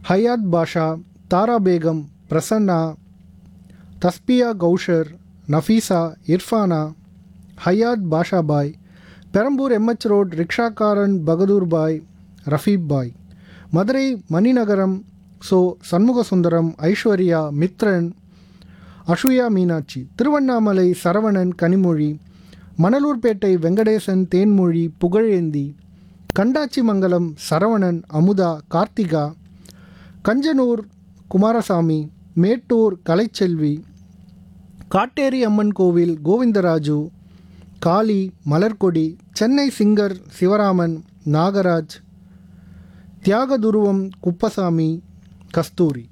Hyatt Basha Tara Begum Prasanna Tasbiya Kausar Nafeesa Irfana Hayat Basha Bhai Perambur MH road ரிக்ஷாக்காரன் பகதூர் பாய் ரஃபீப் பாய் மதுரை மணிநகரம் சோ சண்முகசுந்தரம் ஐஸ்வர்யா மித்ரன் அஷுயா மீனாட்சி திருவண்ணாமலை சரவணன் கனிமொழி மணலூர்பேட்டை வெங்கடேசன் தேன்மொழி புகழேந்தி கண்டாச்சிமங்கலம் சரவணன் அமுதா கார்த்திகா கஞ்சனூர் குமாரசாமி மேட்டூர் கலைச்செல்வி காட்டேரி அம்மன் கோவில் கோவிந்தராஜு காளி மலர்கொடி சென்னை சிங்கர் சிவராமன் நாகராஜ் தியாகதுருவம் குப்பசாமி கஸ்தூரி